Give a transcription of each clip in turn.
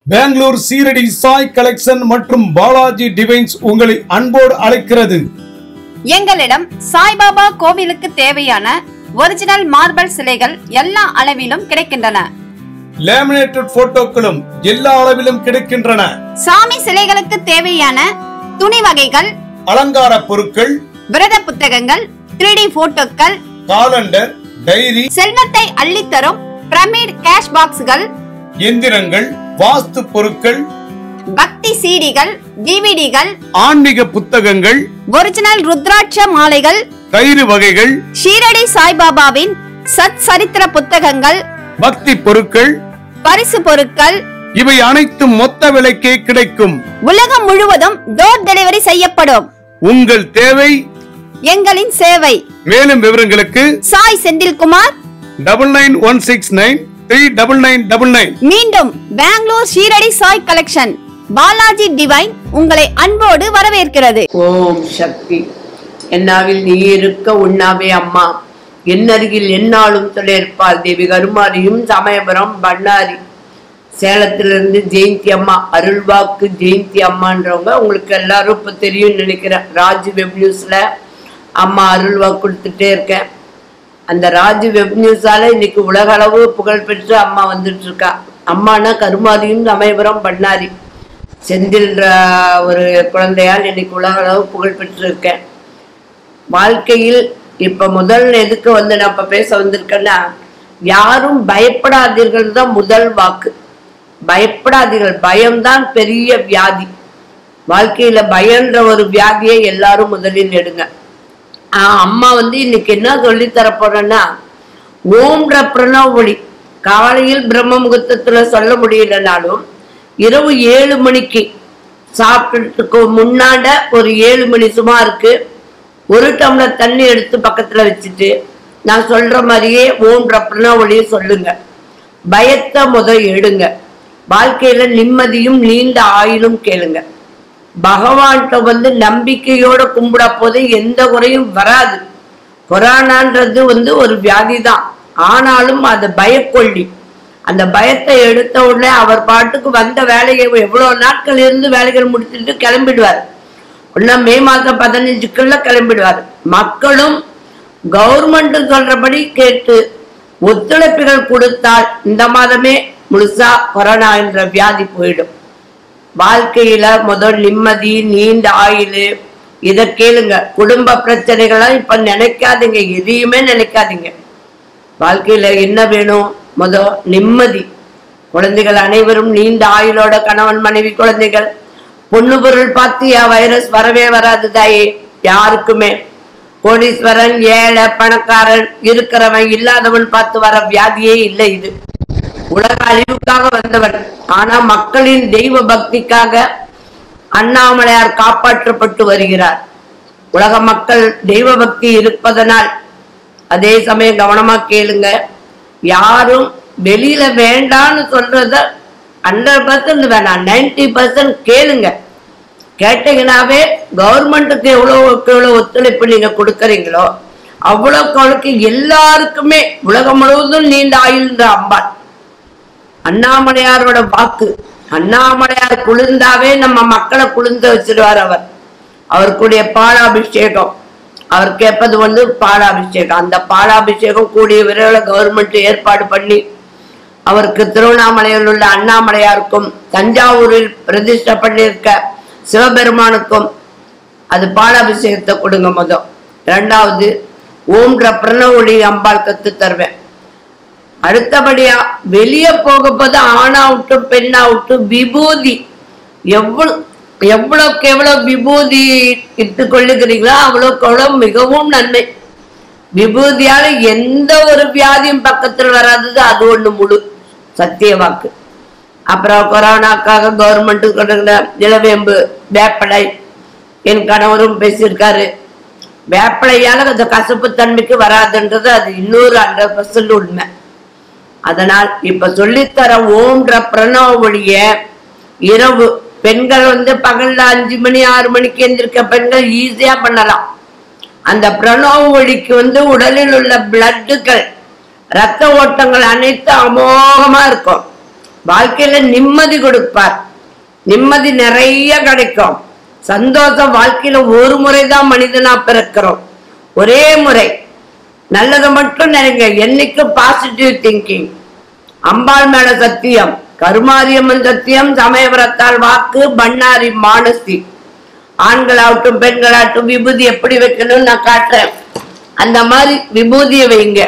Bangalore Shirdi Sai collection மற்றும் Balaji Divine's உங்களை அன்போடு அழைக்கிறது எங்களிடம் சாய்பாபா கோவிலுக்கு தேவையான ஒரிஜினல் மார்பல் சிலைகள் எல்லா அளவிலும் கிடைக்கின்றன லேமினேட்டட் போட்டோக்களும் எல்லா அளவிலும் கிடைக்கின்றன சாமி சிலைகளுக்கு தேவையான துணி வகைகள் அலங்கார பொருட்கள் விரத புத்தகங்கள் 3D போட்டோக்கள் காலண்டர் டைரி செல்வத்தை அள்ளித்தரும் பிரமிட் கேஷ் பாக்ஸ்கள் எந்திரங்கள் வாஸ்து பொருட்கள் பக்தி சீடிகள் டிவிடிகள் ஆன்மீக புத்தகங்கள் ஒரிஜினல் ருத்ராட்ச மாலைகள் கயிறு வகைகள் ஷீரடி சாய்பாபாவின் சத் சரித்திர புத்தகங்கள் பக்தி பொருட்கள் பரிசு பொருட்கள் இவை அனைத்தும் மொத்த விலைக்கே கிடைக்கும் உலகம் முழுவதும் டோர் டெலிவரி செய்யப்படும் உங்கள் தேவை எங்களின் சேவை மேலும் விவரங்களுக்கு Sai Senthilkumar double nine one six nine three double nine double nine மீண்டும் பெங்களூர் ஷீரடி சாய் கலெக்ஷன் பாலாஜி டிவைன் உங்களை அன்போடு வரவேற்கிறது ஓம் சக்தி என்னாவில் நீ இருக்க உண்ணாவே அம்மா என்னருகில் என்னாலும் இருப்பாள் தேவி கருமாரியும் சமயபுரம் பண்ணாரி சேலத்திலிருந்து ஜெயந்தி அம்மா அருள்வாக்கு ஜெயந்தி அம்மான்றவங்க உங்களுக்கு எல்லாரும் இப்போ தெரியும்னு நினைக்கிறேன் ராஜ் வெப் நியூஸ்ல அம்மா அருள்வாக்கு கொடுத்துட்டே இருக்கேன் அந்த ராஜ் வெப் நியூஸால இன்னைக்கு உலக அளவு புகழ்பெற்று அம்மா வந்துட்டு இருக்கா அம்மானா கருமாரியும் சமயபுரம் பண்ணாரி செந்தில்ன்ற ஒரு குழந்தையால் இன்னைக்கு உலக அளவு புகழ் பெற்றிருக்கேன் வாழ்க்கையில் இப்ப முதல் எதுக்கு வந்து நான் இப்ப பேச வந்திருக்கேன்னா யாரும் பயப்படாதீர்கள் தான் முதல் வாக்கு பயப்படாதீர்கள் பயம்தான் பெரிய வியாதி வாழ்க்கையில பயன்ற ஒரு வியாதியை எல்லாரும் முதலில் எடுங்க ஆஹ் அம்மா வந்து இன்னைக்கு என்ன சொல்லி தர போறேன்னா ஓம்ன்ற பிரணவ ஒளி காலையில் பிரம்ம முகூர்த்தத்துல சொல்ல முடியலனாலும் இரவு ஏழு மணிக்கு சாப்பிட்டுக்கு முன்னாட ஒரு ஏழு மணி சுமாருக்கு ஒரு டம்ளர் தண்ணி எடுத்து பக்கத்துல வச்சுட்டு நான் சொல்ற மாதிரியே ஓம்ன்ற பிரணவ ஒளியை சொல்லுங்க பயத்தை முத எடுங்க வாழ்க்கையில நிம்மதியும் நீண்ட ஆயுளும் கேளுங்க பகவான்கிட்ட வந்து நம்பிக்கையோட கும்பிட போது எந்த குறையும் வராது கொரோனான்றது வந்து ஒரு வியாதி தான் ஆனாலும் அது பயக்கொல்லி அந்த பயத்தை எடுத்த உடனே அவர் பாட்டுக்கு வந்த வேலையை எவ்வளவு நாட்கள் இருந்து வேலைகள் முடிச்சுட்டு கிளம்பிடுவார் இன்னும் மே மாதம் பதினஞ்சுக்குள்ள கிளம்பிடுவார் மக்களும் கவர்மெண்ட் சொல்றபடி கேட்டு ஒத்துழைப்புகள் கொடுத்தால் இந்த மாதமே முழுசா கொரோனா என்ற வியாதி போயிடும் வாழ்க்கையில முதல் நிம்மதி நீண்ட ஆயுள் இத கேளுங்க குடும்ப பிரச்சனைகளை இப்ப நினைக்காதீங்க எதையுமே நினைக்காதீங்க வாழ்க்கையில என்ன வேணும் முத நிம்மதி குழந்தைகள் அனைவரும் நீண்ட ஆயுளோட கணவன் மனைவி குழந்தைகள் பொண்ணு பொருள் பார்த்து என் வைரஸ் வரவே வராது தாயே யாருக்குமே கோடீஸ்வரன் ஏழை பணக்காரன் இருக்கிறவன் இல்லாதவன் பார்த்து வர வியாதியே இல்லை இது உலக அழிவுக்காக வந்தவன் ஆனா மக்களின் தெய்வ பக்திக்காக அண்ணாமலையார் காப்பாற்றப்பட்டு வருகிறார் உலக மக்கள் தெய்வ பக்தி இருப்பதனால் அதே சமயம் கவனமா கேளுங்க யாரும் வெளியில வேண்டான்னு சொல்றத ஹண்ட்ரட் பர்சன்ட் வேணாம் நைன்டி பர்சன்ட் கேளுங்க கேட்டீங்கன்னாவே கவர்மெண்ட்டுக்கு எவ்வளவுக்கு எவ்வளவு ஒத்துழைப்பு நீங்க கொடுக்கறீங்களோ அவ்வளவுக்கு அவ்வளவுக்கு எல்லாருக்குமே உலகம் முழுவதும் நீண்ட ஆயுள்ன்ற அம்பாள் அண்ணாமலையாரோட வாக்கு அண்ணாமலையார் குளிர்ந்தாவே நம்ம மக்களை குளிர்ந்த வச்சிருவார் அவர் அவருக்குடைய பாலாபிஷேகம் அவர் கேட்பது வந்து பாலாபிஷேகம் அந்த பாலாபிஷேகம் கூடிய விரைவில் கவர்மெண்ட் ஏற்பாடு பண்ணி அவருக்கு திருவண்ணாமலையில் உள்ள அண்ணாமலையாருக்கும் தஞ்சாவூரில் பிரதிஷ்டை பண்ணியிருக்க சிவபெருமானுக்கும் அது பாலாபிஷேகத்தை கொடுங்க மொதல் இரண்டாவது ஓம்ன்ற பிரணவொளி அம்பாள் கத்து தருவேன் அடுத்தபடியா வெளியே போக போது ஆணாவட்டும் பெண்ணாவட்டும் விபூதி எவ்வளவு எவ்வளவுக்கு எவ்வளவு விபூதி இட்டு கொள்ளுகிறீங்களோ அவ்வளவுக்கு அவ்வளவு மிகவும் நன்மை விபூதியால எந்த ஒரு வியாதியும் பக்கத்தில் வராதது அது ஒண்ணு முழு சத்திய வாக்கு அப்புறம் கொரோனாக்காக கவர்மெண்ட் கொடுக்குற நிலவேம்பு வேப்பலை என் கணவரும் பேசியிருக்காரு வேப்பலையால அந்த கசப்பு தன்மைக்கு வராதுன்றது அது இன்னொரு ஹண்ட்ரட் பர்சன்ட் உண்மை அதனால் இப்ப சொல்லித்தர ஓம்ன்ற பிரணவ ஒளிய இரவு பெண்கள் வந்து பகல்ல அஞ்சு மணி ஆறு மணிக்கு எந்திருக்க பெண்கள் ஈஸியா பண்ணலாம் அந்த பிரணவ ஒளிக்கு வந்து உடலில் உள்ள பிளட்டுகள் ரத்த ஓட்டங்கள் அனைத்தும் அமோகமா இருக்கும் வாழ்க்கையில நிம்மதி கொடுப்பார் நிம்மதி நிறைய கிடைக்கும் சந்தோஷம் வாழ்க்கையில ஒரு முறைதான் மனிதனா பிறக்கிறோம் ஒரே முறை நல்லதை மட்டும் நினைங்க என்னைக்கு பாசிட்டிவ் திங்கிங் அம்பாள் மேல சத்தியம் கருமாரியம்மன் சத்தியம் சமயபுரத்தால் வாக்கு பண்ணாரி மானசி ஆண்களாகட்டும் பெண்களாகட்டும் விபூதி எப்படி வைக்கணும்னு நான் காட்டுறேன் அந்த மாதிரி விபூதியை வைங்க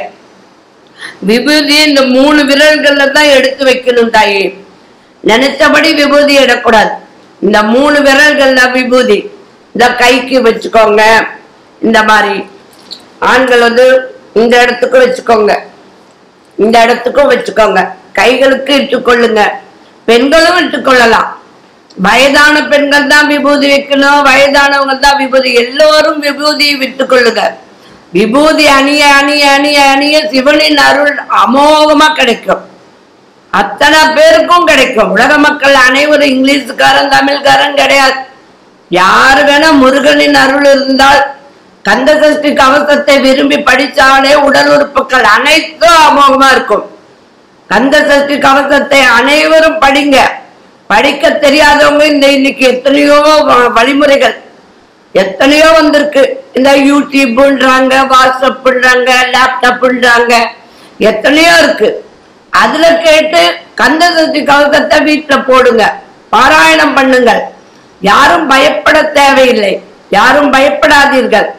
விபூதி இந்த மூணு விரல்கள்ல தான் எடுத்து வைக்கணும் தாயே நினைச்சபடி விபூதி இடக்கூடாது இந்த மூணு விரல்கள்ல விபூதி இந்த கைக்கு வச்சுக்கோங்க இந்த மாதிரி ஆண்கள் வந்து இந்த இடத்துக்கு வச்சுக்கோங்க இந்த இடத்துக்கும் வச்சுக்கோங்க கைகளுக்கு இட்டுக்கொள்ளுங்க பெண்களும் இட்டுக்கொள்ளலாம் வயதான பெண்கள் தான் விபூதி வைக்கணும் வயதானவங்க தான் விபூதி எல்லோரும் விபூதியை விட்டுக் கொள்ளுங்க விபூதி அணிய அணிய அணிய அணிய சிவனின் அருள் அமோகமா கிடைக்கும் அத்தனை பேருக்கும் கிடைக்கும் உலக மக்கள் அனைவரும் இங்கிலீஷ்காரன் தமிழ்காரன் கிடையாது யாரு வேணா முருகனின் அருள் இருந்தால் கந்த சஷ்டி கவசத்தை விரும்பி படிச்சாலே உடல் உறுப்புகள் அனைத்தும் அமோகமா இருக்கும் கந்த சஷ்டி கவசத்தை அனைவரும் படிங்க படிக்க தெரியாதவங்க இந்த இன்னைக்கு எத்தனையோ வ- வழிமுறைகள் எத்தனையோ வந்திருக்கு இந்த யூடியூப்ன்றாங்க வாட்ஸ்அப்ன்றாங்க லேப்டாப்ன்றாங்க எத்தனையோ இருக்கு அதுல கேட்டு கந்த சஷ்டி கவசத்தை வீட்டுல போடுங்க பாராயணம் பண்ணுங்கள் யாரும் பயப்பட தேவையில்லை யாரும் பயப்படாதீர்கள்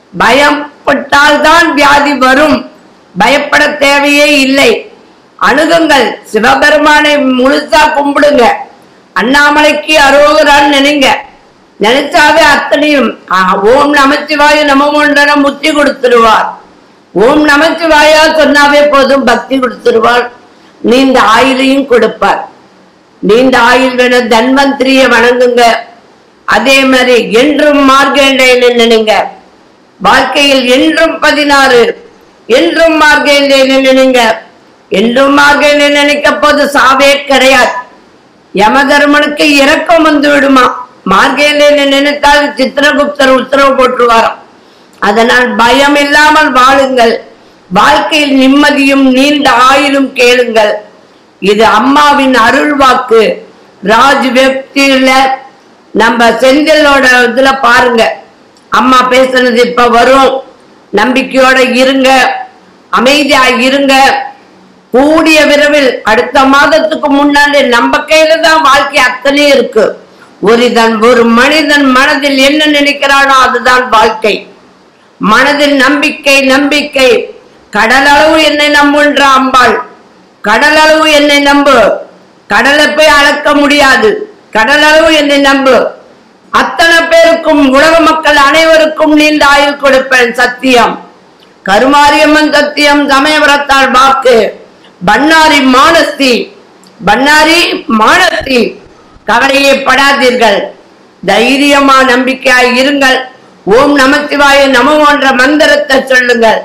பயப்பட்டால்தான் வியாதி வரும் பயப்பட தேவையே இல்லை அணுகுங்கள் சிவபெருமானை முழுசா கும்பிடுங்க அண்ணாமலைக்கு அரோகரான்னு நினைங்க நினைச்சாவே அத்தனையும் ஆ, ஓம் நமச்சிவாய நமமொன்றன முத்தி கொடுத்துருவார் ஓம் நமச்சிவாயா சொன்னாவே போதும் பக்தி கொடுத்துருவார் நீண்ட ஆயுளையும் கொடுப்பார் நீண்ட ஆயுள் வேணும் தன்வந்திரிய வணங்குங்க அதே மாதிரி என்றும் மார்கேண்டைன்னு நினைங்க வாழ்க்கையில் என்றும் பதினாறு என்றும் மார்கேண்டைன்னு நினைங்க என்றும் மார்கேண்டை நினைக்க போது சாவே கிடையாது யமதர்மனுக்கு இரக்கம் வந்து விடுமா மார்கேண்டை நினைத்தால் சித்திரகுப்தர் உத்தரவு போட்டுருவாராம் அதனால் பயம் இல்லாமல் வாழுங்கள் வாழ்க்கையில் நிம்மதியும் நீண்ட ஆயுளும் கேளுங்கள் இது அம்மாவின் அருள் வாக்கு ராஜ் வெப்டில நம்ம செந்திலோட இதுல பாருங்க அம்மா பேசுனது இப்ப வரும் நம்பிக்கையோட இருங்க அமைதியா இருங்க கூடிய விரைவில் அடுத்த மாதத்துக்கு முன்னாடி நம்ம கையில தான் வாழ்க்கை அத்தனை இருக்கு ஒரு தன் ஒரு மனிதன் மனதில் என்ன நினைக்கிறானோ அதுதான் வாழ்க்கை மனதில் நம்பிக்கை நம்பிக்கை கடலளவு என்னை நம்புன்ற அம்பாள் கடலளவு என்னை நம்பு கடலை போய் அளக்க முடியாது கடலளவு என்னை நம்பு அத்தனை பேருக்கும் உலக மக்கள் அனைவருக்கும் நீண்ட ஆயுள் கொடுப்பேன் சத்தியம் கருமாரியம்மன் சத்தியம் சமயபுரத்தால் வாக்கு பண்ணாரி மானஸ்தி பண்ணாரி மானஸ்தி கவலையே படாதீர்கள் தைரியமா நம்பிக்கையாய் இருங்கள் ஓம் நமசிவாய நம என்ற மந்திரத்தை சொல்லுங்கள்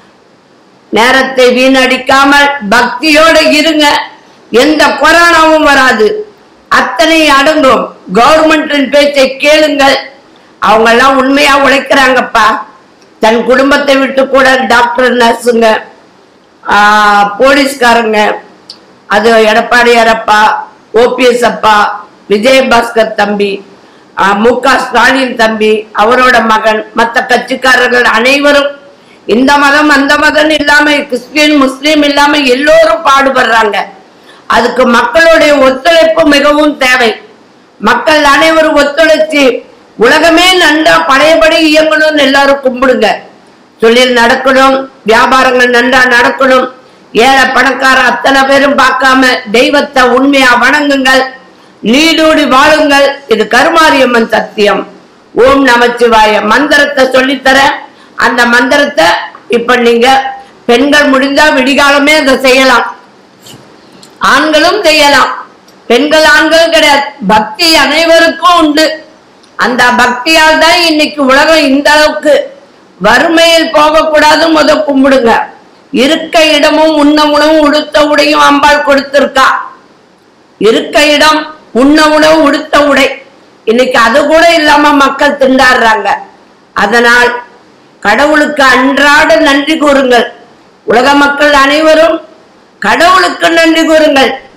நேரத்தை வீணடிக்காமல் பக்தியோட இருங்க எந்த கொரோனாவும் வராது அத்தனை அடங்கும் கவர்மெண்டின் பேச்சை கேளுங்கள் அவங்க எல்லாம் உண்மையா உழைக்கிறாங்கப்பா தன் குடும்பத்தை விட்டு கூட டாக்டர் நர்ஸுங்க ஆஹ், போலீஸ்காரங்க அது எடப்பாடியார் அப்பா ஓபிஎஸ் அப்பா விஜயபாஸ்கர் தம்பி ஆஹ், மு க ஸ்டாலின் தம்பி அவரோட மகன் மற்ற கட்சிக்காரர்கள் அனைவரும் இந்த மதம் அந்த மதம் இல்லாம கிறிஸ்டியன் முஸ்லீம் இல்லாம எல்லோரும் பாடுபடுறாங்க அதுக்கு மக்களுடைய ஒத்துழைப்பு மிகவும் தேவை மக்கள் அனைவரும் ஒத்துழைச்சு உலகமே நன்றா பழையபடி இயங்கணும்னு எல்லாரும் கும்பிடுங்க தொழில் நடக்கணும் வியாபாரங்கள் நன்றா நடக்கணும் ஏழை பணக்கார அத்தனை பேரும் பார்க்காம தெய்வத்தை உண்மையா வணங்குங்கள் நீடூடி வாழுங்கள் இது கருமாரியம்மன் சத்தியம் ஓம் நமச்சிவாய மந்திரத்தை சொல்லித்தரேன் அந்த மந்திரத்தை இப்ப நீங்க பெண்கள் முடிந்தா விடிகாலமே அதை செய்யலாம் ஆண்களும் செய்யலாம் பெண்கள் ஆண்கள் கிடையாது பக்தி அனைவருக்கும் உண்டு அந்த பக்தியால் தான் இன்னைக்கு உலகம் இந்த அளவுக்கு வறுமையில் போகக்கூடாது முத கும்பிடுங்க இருக்க இடமும் உண்ண உணவும் உடுத்த உடையும் அம்பாள் கொடுத்திருக்கா இருக்க இடம் உண்ண உணவு உடுத்த உடை இன்னைக்கு அது கூட இல்லாம மக்கள் திண்டாடுறாங்க அதனால் கடவுளுக்கு அன்றாட நன்றி கூறுங்கள் உலக மக்கள் அனைவரும் கடவுளுக்கு நன்றி கூறுங்கள்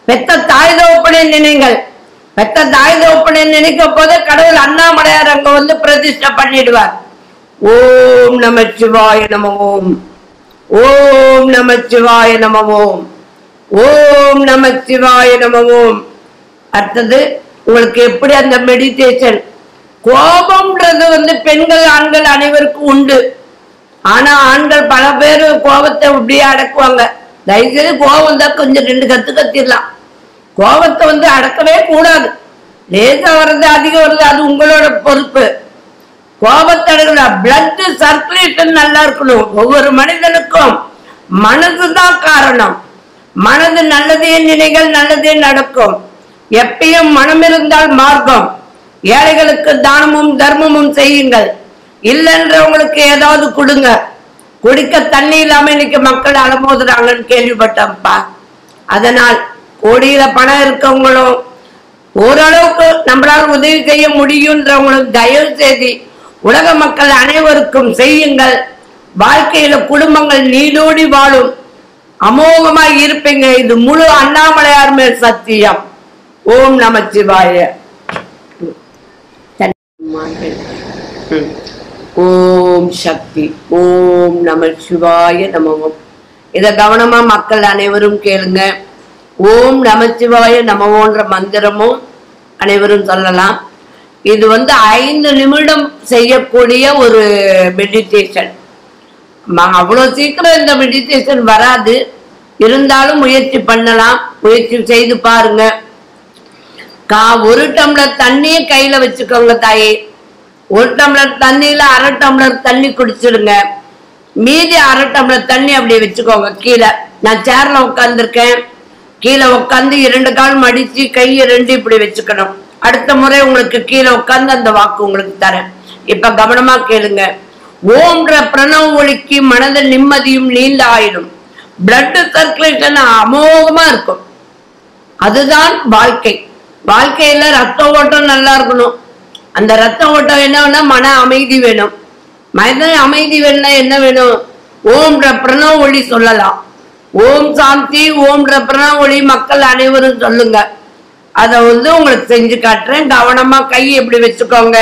பெத்த தாய் தகப்பனை நினைங்கள் பெத்த தாய் தகப்பனை நினைக்கும் போது கடவுள் அண்ணாமலையார் அங்க வந்து பிரதிஷ்டை பண்ணிடுவார் ஓம் நம சிவாய நம ஓம் ஓம் நம சிவாய நம ஓம் ஓம் நம சிவாய நம ஓம் அடுத்தது உங்களுக்கு எப்படி அந்த மெடிடேஷன் கோபம்ன்றது வந்து பெண்கள் ஆண்கள் அனைவருக்கும் உண்டு ஆனா ஆண்கள் பல பேர் கோபத்தை இப்படியே அடக்குவாங்க தயவுசெய்து கோபம் தான் கொஞ்சம் ரெண்டு கத்து கத்திடலாம் கோபத்தை வந்து அடக்கவே கூடாது லேசா வர்றது அதிகம் வருது அது உங்களோட பொறுப்பு கோபத்தடங்குற பிளட் சர்க்குலேஷன் நல்லா இருக்கணும் ஒவ்வொரு மனிதனுக்கும் மனதுதான் காரணம் மனது நல்லதே நினைகள் நல்லதே நடக்கும் எப்பயும் மனம் இருந்தால் மார்க்கம் ஏழைகளுக்கு தானமும் தர்மமும் செய்யுங்கள் இல்லைன்றவங்களுக்கு ஏதாவது கொடுங்க குடிக்க தண்ணி இல்லாம இன்னைக்கு மக்கள் அலமோதுறாங்கன்னு கேள்விப்பட்டேன்ப்பா அதனால் கோடியில பணம் இருக்கவங்களும் ஓரளவுக்கு நம்மளால உதவி செய்ய முடியுன்றவங்களும் தயவு செய்து உலக மக்கள் அனைவருக்கும் செய்யுங்கள் வாழ்க்கையில குடும்பங்கள் நீடோடி வாழும் அமோகமா இருப்பீங்க இது முழு அண்ணாமலையார் மேல் சத்தியம் ஓம் நமச்சிவாய ம். ஓம் சக்தி ஓம் நம சிவாய நமவோம் இத கவனமா மக்கள் அனைவரும் கேளுங்க ஓம் நமச்சிவாய நமவோன்ற மந்திரமும் அனைவரும் சொல்லலாம் இது வந்து ஐந்து நிமிடம் செய்யக்கூடிய ஒரு மெடிடேஷன் அவ்வளோ சீக்கிரம் இந்த மெடிடேஷன் வராது இருந்தாலும் முயற்சி பண்ணலாம் முயற்சி செய்து பாருங்க கா ஒரு டம்ளர் தண்ணியை கையில வச்சுக்கோங்க தாயே ஒரு டம்ளர் தண்ணியில அரை டம்ளர் தண்ணி குடிச்சிடுங்க மீதி அரை டம்ளர் தண்ணி அப்படியே வச்சுக்கோங்க கீழே நான் சேர்ல உட்காந்துருக்கேன் கீழே உட்காந்து இரண்டு கால் மடிச்சு கையை ரெண்டு இப்படி வச்சுக்கணும் அடுத்த முறை உங்களுக்கு கீழே உட்காந்து அந்த வாக்கு உங்களுக்கு தரேன் இப்ப கவனமா கேளுங்க ஓம்ன்ற பிரணவ ஒளிக்கு மனதில் நிம்மதியும் நீண்ட ஆயிடும் பிளட் சர்க்குலேஷன் அமோகமா இருக்கும் அதுதான் வாழ்க்கை வாழ்க்கையில ரத்த ஓட்டம் நல்லா இருக்கணும் அந்த ரத்த ஓட்டம் என்ன வேணா மன அமைதி வேணும் மன அமைதி வேணும்னா என்ன வேணும் ஓம்ன்ற பிரணவ ஒளி சொல்லலாம் ஓம் சாந்தி ஓம்ன்ற பிரணவ ஒளி மக்கள் அனைவரும் சொல்லுங்க அதை வந்து உங்களுக்கு செஞ்சு காட்டுறேன் கவனமா கை எப்படி வச்சுக்கோங்க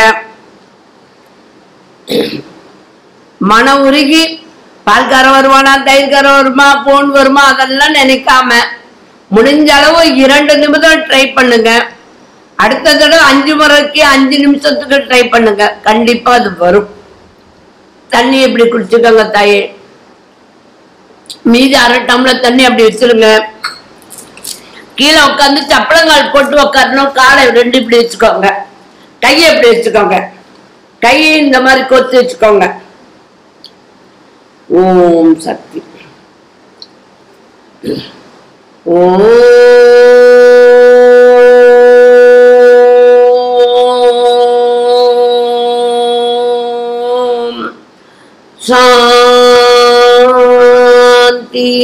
மன உருகி பால்காரன் வருவானா தயிர்காரன் வருமா போன் வருமா அதெல்லாம் நினைக்காம முடிஞ்ச அளவு இரண்டு நிமிடம் ட்ரை பண்ணுங்க அடுத்த தடவை அஞ்சு முறைக்கு அஞ்சு நிமிஷத்துக்கு ட்ரை பண்ணுங்க கண்டிப்பா அது வரும் தண்ணி எப்படி குடிச்சுக்கோங்க தாயே மீதி அரை டம்ளர் தண்ணி அப்படி வச்சிருங்க கீழே உட்காந்து சப்பளங்கால் போட்டு உட்காரணும் காலை ரெண்டு இப்படி வச்சுக்கோங்க கையை இப்படி வச்சுக்கோங்க கையை இந்த மாதிரி கொத்து வச்சுக்கோங்க ஓம் சக்தி ஓம் சாந்தி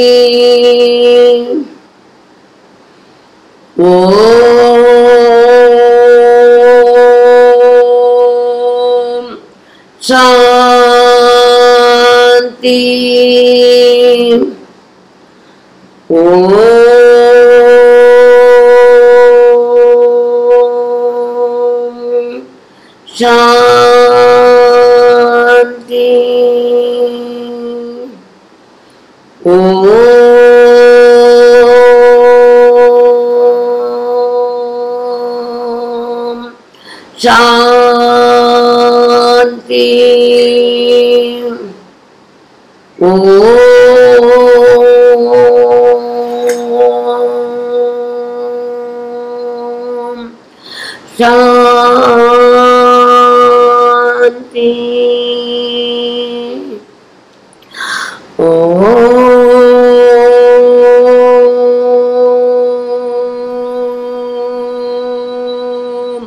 ஓம் சாந்தி ஓம் சாந்தி ஓம் சாந்தி ஓம் சாந்தி ஓம்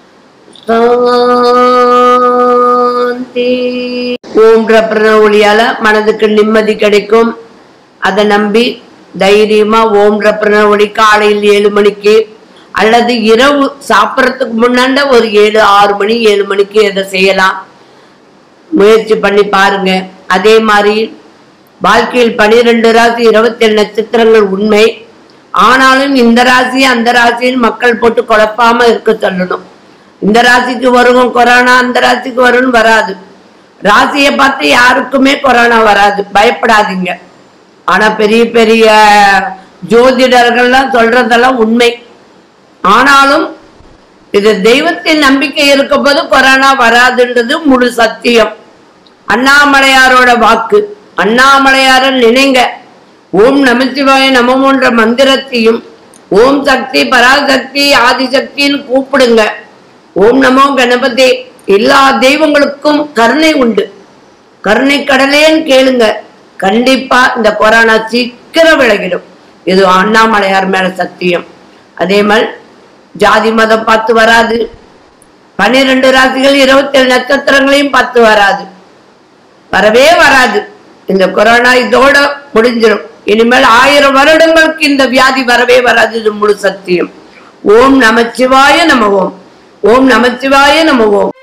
சாந்தி ஓம்ன்ற பிரணவ ஒளியால மனதுக்கு நிம்மதி கிடைக்கும் அதை நம்பி தைரியமா ஓம்ன்ற பிரணவ ஒளி காலையில் ஏழு மணிக்கு அல்லது இரவு சாப்பிட்றதுக்கு முன்னாண்ட ஒரு ஏழு ஆறு மணி ஏழு மணிக்கு இதை செய்யலாம் முயற்சி பண்ணி பாருங்க அதே மாதிரி வாழ்க்கையில் பனிரெண்டு ராசி இருபத்தி ஏழு நட்சத்திரங்கள் உண்மை ஆனாலும் இந்த ராசி அந்த ராசின்னு மக்கள் போட்டு குழப்பாம இருக்க சொல்லணும் இந்த ராசிக்கு வரும் கொரோனா அந்த ராசிக்கு வரும்னு வராது ராசியை பார்த்து யாருக்குமே கொரோனா வராது பயப்படாதீங்க ஆனா பெரிய பெரிய ஜோதிடர்கள்லாம் சொல்றதெல்லாம் உண்மை ஆனாலும் இது தெய்வத்தின் நம்பிக்கை இருக்கும் போது கொரோனா வராதுன்றது முழு சத்தியம் அண்ணாமலையாரோட வாக்கு அண்ணாமலையார நினைங்க ஓம் நமச்சிவாய நமமோன்ற மந்திரத்தையும் ஓம் சக்தி பராசக்தி ஆதிசக்தின்னு கூப்பிடுங்க ஓம் நமோ கணபதி எல்லா தெய்வங்களுக்கும் கருணை உண்டு கருணை கடலேன்னு கேளுங்க கண்டிப்பா இந்த கொரோனா சீக்கிரம் விலகிடும் இது அண்ணாமலையார் மேல சத்தியம் அதே மாதிரி ஜாதி மதம் பார்த்து வராது பன்னிரெண்டு ராசிகள் இருபத்தேழு நட்சத்திரங்களையும் பார்த்து வராது வரவே வராது இந்த கொரோனா இதோட முடிஞ்சிடும் இனிமேல் ஆயிரம் வருடங்களுக்கு இந்த வியாதி வரவே வராது இது முழு சத்தியம் ஓம் நமச்சிவாய நம ஓம் ஓம் நமச்சிவாய நம ஓம்